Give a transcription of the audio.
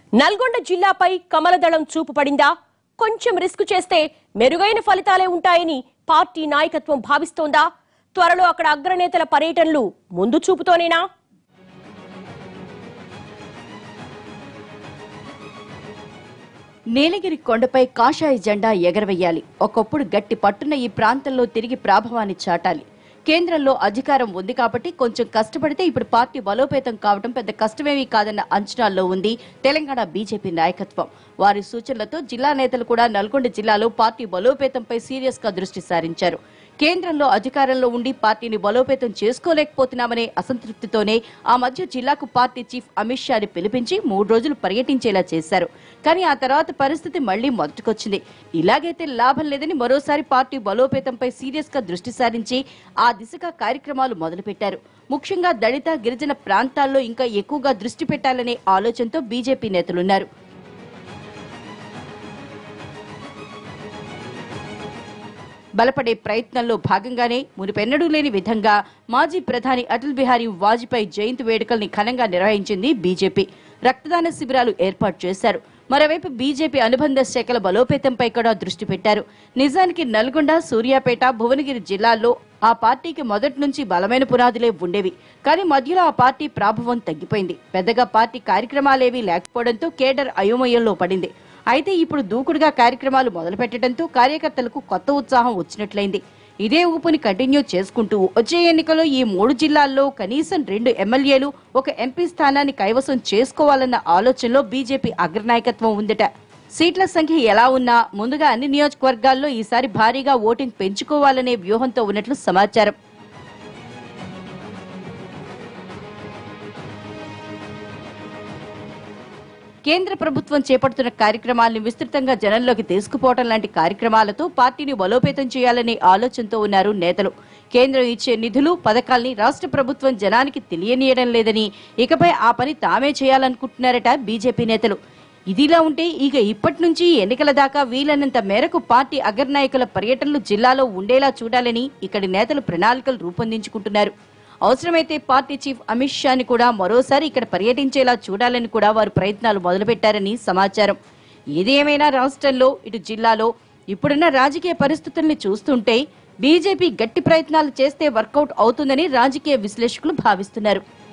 నల్గొండ జిల్లాపై కమలదళం చూపు పడిందా కొంచెం రిస్క్ చేస్తే మెరుగైన ఫలితాలే ఉంటాయని పార్టీ నాయకత్వం భావిస్తోందా త్వరలో అక్కడ అగ్రనేతల పర్యటనలు ముందు చూపుతోనేనా నీలగిరి కొండపై కాషాయ జెండా ఎగరవేయాలి ఒకప్పుడు గట్టి పట్టున ఈ ప్రాంతంలో తిరిగి ప్రాభవాన్ని చాటాలి కేంద్రంలో అధికారం ఉంది కాబట్టి కొంచెం కష్టపడితే ఇప్పుడు పార్టీ బలోపేతం కావడం పెద్ద కష్టమేమీ కాదన్న అంచనాల్లో ఉంది తెలంగాణ బీజేపీ నాయకత్వం వారి సూచనలతో జిల్లా నేతలు కూడా నల్గొండ జిల్లాలో పార్టీ బలోపేతంపై సీరియస్ గా దృష్టి సారించారు కేంద్రంలో అధికారంలో ఉండి పార్టీని బలోపేతం చేసుకోలేకపోతున్నామనే అసంతృప్తితోనే ఆ మధ్య జిల్లాకు పార్టీ చీఫ్ అమిత్ షాని పిలిపించి మూడు రోజులు పర్యటించేలా చేశారు కానీ ఆ తర్వాత పరిస్థితి మళ్లీ మొదటికొచ్చింది ఇలాగైతే లాభం లేదని మరోసారి పార్టీ బలోపేతంపై సీరియస్ గా దృష్టి సారించి ఆ దిశగా కార్యక్రమాలు మొదలుపెట్టారు ముఖ్యంగా దళిత గిరిజన ప్రాంతాల్లో ఇంకా ఎక్కువగా దృష్టి పెట్టాలనే ఆలోచనతో బీజేపీ నేతలున్నారు బలపడే ప్రయత్నంలో భాగంగానే మునిపెన్నడూ లేని విధంగా మాజీ ప్రధాని అటల్ బిహారీ వాజ్పేయి జయంతి వేడుకల్ని ఘనంగా నిర్వహించింది బీజేపీ రక్తదాన శిబిరాలు ఏర్పాటు చేశారు మరోవైపు బీజేపీ అనుబంధ శాఖల బలోపేతంపై కూడా దృష్టి పెట్టారు నిజానికి నల్గొండ సూర్యాపేట భువనగిరి జిల్లాల్లో ఆ పార్టీకి మొదటి నుంచి బలమైన పునాదులే ఉండేవి కానీ మధ్యలో ఆ పార్టీ ప్రాభవం తగ్గిపోయింది పెద్దగా పార్టీ కార్యక్రమాలేవీ లేకపోవడంతో కేడర్ అయోమయంలో పడింది అయితే ఇప్పుడు దూకుడుగా కార్యక్రమాలు మొదలుపెట్టడంతో కార్యకర్తలకు కొత్త ఉత్సాహం వచ్చినట్లయింది ఇదే ఊపుని కంటిన్యూ చేసుకుంటూ వచ్చే ఎన్నికలో ఈ మూడు జిల్లాల్లో కనీసం రెండు ఎమ్మెల్యేలు ఒక ఎంపీ స్థానాన్ని కైవసం చేసుకోవాలన్న ఆలోచనలో బీజేపీ అగ్రనాయకత్వం ఉందట సీట్ల సంఖ్య ఎలా ఉన్నా ముందుగా అన్ని నియోజకవర్గాల్లో ఈసారి భారీగా ఓటింగ్ పెంచుకోవాలనే వ్యూహంతో ఉన్నట్లు సమాచారం కేంద్ర ప్రభుత్వం చేపడుతున్న కార్యక్రమాలను విస్తృతంగా జనంలోకి తీసుకుపోవడం లాంటి కార్యక్రమాలతో పార్టీని బలోపేతం చేయాలనే ఆలోచనతో ఉన్నారు నేతలు కేంద్రం ఇచ్చే నిధులు పథకాల్ని రాష్ట్ర ప్రభుత్వం జనానికి తెలియనీయడం లేదని ఇకపై ఆ పని తామే చేయాలనుకుంటున్నారట బీజేపీ నేతలు ఇదిలా ఉంటే ఇక ఇప్పటి నుంచి ఎన్నికల దాకా వీలైనంత మేరకు పార్టీ అగ్రనాయకుల పర్యటనలు జిల్లాలో ఉండేలా చూడాలని ఇక్కడి నేతలు ప్రణాళికలు రూపొందించుకుంటున్నారు అవసరమైతే పార్టీ చీఫ్ అమిత్ షాని కూడా మరోసారి ఇక్కడ పర్యటించేలా చూడాలని కూడా వారు ప్రయత్నాలు మొదలుపెట్టారని సమాచారం ఏది ఏమైనా రాష్ట్రంలో ఇటు జిల్లాలో ఇప్పుడున్న రాజకీయ పరిస్థితుల్ని చూస్తుంటే బీజేపీ గట్టి ప్రయత్నాలు చేస్తే వర్కౌట్ అవుతుందని రాజకీయ విశ్లేషకులు భావిస్తున్నారు